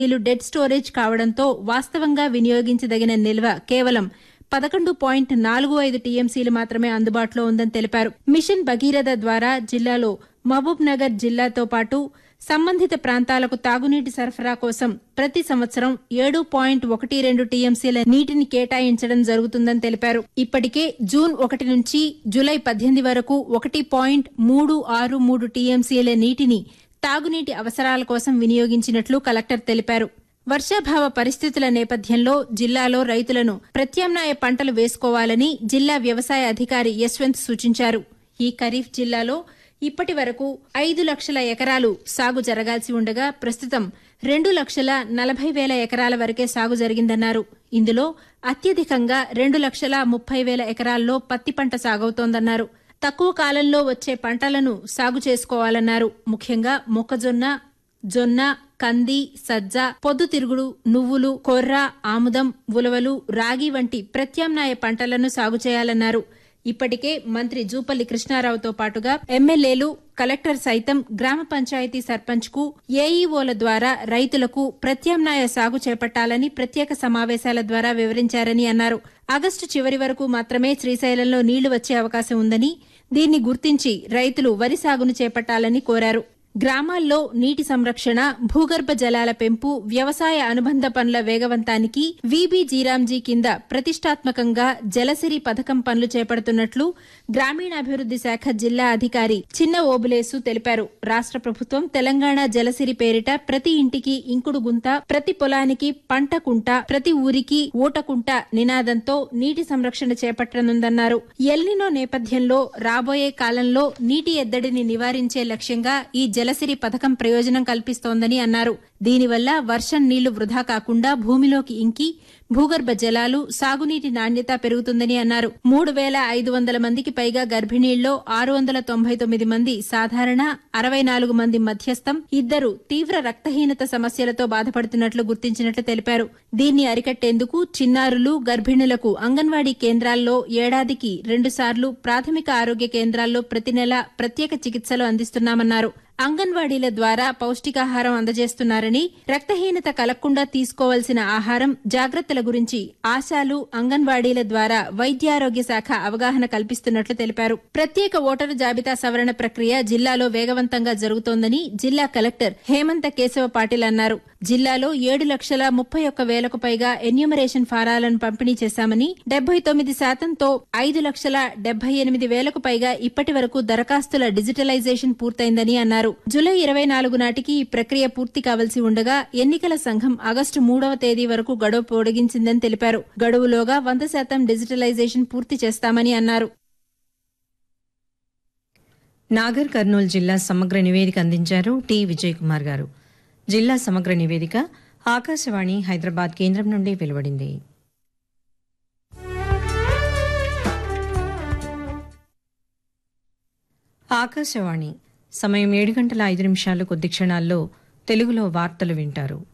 నీళ్లు dead storage కావడంతో వాస్తవంగా వినియోగించదగిన నిల్వ కేవలం పదకొండు పాయింట్ నాలుగు ఐదు టీఎంసీలు మాత్రమే అందుబాటులో ఉందని తెలిపారు మిషన్ భగీరథ ద్వారా జిల్లాలో మహబూబ్ నగర్ జిల్లాతో పాటు సంబంధిత ప్రాంతాలకు తాగునీటి సరఫరా కోసం ప్రతి సంవత్సరం ఏడు పాయింట్ ఒకటి రెండు టీఎంసీల నీటిని కేటాయించడం జరుగుతుందని తెలిపారు ఇప్పటికే జూన్ ఒకటి నుంచి జూలై పద్దెనిమిది వరకు ఒకటి పాయింట్ మూడు ఆరు మూడు టీఎంసీల నీటిని తాగునీటి అవసరాల కోసం వినియోగించినట్లు కలెక్టర్ తెలిపారు వర్షాభావ పరిస్థితుల నేపథ్యంలో జిల్లాలో రైతులను ప్రత్యామ్నాయ పంటలు వేసుకోవాలని జిల్లా వ్యవసాయ అధికారి యశ్వంత్ సూచించారు ఈ ఖరీఫ్ జిల్లాలో ఇప్పటి వరకు ఐదు లక్షల ఎకరాలు సాగు జరగాల్సి ఉండగా ప్రస్తుతం రెండు లక్షల నలభై వేల ఎకరాల వరకే సాగు జరిగిందన్నారు ఇందులో అత్యధికంగా రెండు లక్షల ముప్పై వేల ఎకరాల్లో పత్తి పంట సాగవుతోందన్నారు తక్కువ కాలంలో వచ్చే పంటలను సాగు చేసుకోవాలన్నారు ముఖ్యంగా మొక్కజొన్న జొన్న కంది సజ్జ పొద్దుతిరుగుడు నువ్వులు కొర్ర ఆముదం ఉలవలు రాగి వంటి ప్రత్యామ్నాయ పంటలను సాగు చేయాలన్నారు ఇప్పటికే మంత్రి జూపల్లి కృష్ణారావుతో పాటుగా ఎమ్మెల్యేలు కలెక్టర్ సైతం గ్రామ పంచాయతీ సర్పంచ్ కు ఏఈఓల ద్వారా రైతులకు ప్రత్యామ్నాయ సాగు చేపట్టాలని ప్రత్యేక సమావేశాల ద్వారా వివరించారని అన్నారు ఆగస్టు చివరి వరకు మాత్రమే శ్రీశైలంలో నీళ్లు వచ్చే అవకాశం ఉందని దీన్ని గుర్తించి రైతులు వరి సాగును చేపట్టాలని కోరారు గ్రామాల్లో నీటి సంరక్షణ భూగర్భ జలాల పెంపు వ్యవసాయ అనుబంధ పనుల వేగవంతానికి వీబీ జీరాంజీ కింద ప్రతిష్టాత్మకంగా జలసిరి పథకం పనులు చేపడుతున్నట్లు గ్రామీణాభివృద్ది శాఖ జిల్లా అధికారి చిన్న ఓబులేసు తెలిపారు రాష్ట ప్రభుత్వం తెలంగాణ జలసిరి పేరిట ప్రతి ఇంటికి ఇంకుడు గుంత ప్రతి పొలానికి పంట కుంట ప్రతి ఊరికి ఊటకుంట నినాదంతో నీటి సంరక్షణ చేపట్టనుందన్నారు ఎల్నినో నేపథ్యంలో రాబోయే కాలంలో నీటి ఎద్దడిని నివారించే లక్ష్యంగా ఈ జలసిరి పథకం ప్రయోజనం కల్పిస్తోందని అన్నారు దీనివల్ల వర్షం నీళ్లు వృధా కాకుండా భూమిలోకి ఇంకి భూగర్భ జలాలు సాగునీటి నాణ్యత పెరుగుతుందని అన్నారు మూడు వేల ఐదు వందల మందికి పైగా గర్భిణీల్లో ఆరు వందల తొంభై తొమ్మిది మంది సాధారణ అరవై నాలుగు మంది మధ్యస్థం ఇద్దరు తీవ్ర రక్తహీనత సమస్యలతో బాధపడుతున్నట్లు గుర్తించినట్లు తెలిపారు దీన్ని అరికట్టేందుకు చిన్నారులు గర్భిణులకు అంగన్వాడీ కేంద్రాల్లో ఏడాదికి రెండుసార్లు ప్రాథమిక ఆరోగ్య కేంద్రాల్లో ప్రతి నెల ప్రత్యేక చికిత్సలు అందిస్తున్నామన్నారు అంగన్వాడీల ద్వారా పౌష్టికాహారం అందజేస్తున్నారని రక్తహీనత కలగకుండా తీసుకోవాల్సిన ఆహారం జాగ్రత్తల గురించి ఆశాలు అంగన్వాడీల ద్వారా వైద్యారోగ్య శాఖ అవగాహన కల్పిస్తున్నట్లు తెలిపారు ప్రత్యేక ఓటరు జాబితా సవరణ ప్రక్రియ జిల్లాలో వేగవంతంగా జరుగుతోందని జిల్లా కలెక్టర్ హేమంత కేశవ పాటిల్ అన్నారు జిల్లాలో ఏడు లక్షల ముప్పై ఒక్క వేలకు పైగా ఎన్యూమరేషన్ ఫారాలను పంపిణీ చేశామని డెబ్బై తొమ్మిది శాతంతో ఐదు లక్షల డెబ్బై ఎనిమిది వేలకు పైగా ఇప్పటి వరకు దరఖాస్తుల డిజిటలైజేషన్ పూర్తయిందని అన్నారు జూలై ఇరవై నాలుగు నాటికి ఈ ప్రక్రియ పూర్తి కావలసి ఉండగా ఎన్నికల సంఘం ఆగస్టు మూడవ తేదీ వరకు గడువు పొడిగించిందని తెలిపారు గడువులోగా వంద శాతం డిజిటలైజేషన్ పూర్తి చేస్తామని అన్నారు నాగర్ కర్నూలు జిల్లా సమగ్ర నివేదిక అందించారు టి విజయ్ కుమార్ గారు జిల్లా సమగ్ర నివేదిక ఆకాశవాణి హైదరాబాద్ కేంద్రం నుండి వెలువడింది ఆకాశవాణి సమయం ఏడు గంటల ఐదు నిమిషాలు కొద్ది క్షణాల్లో తెలుగులో వార్తలు వింటారు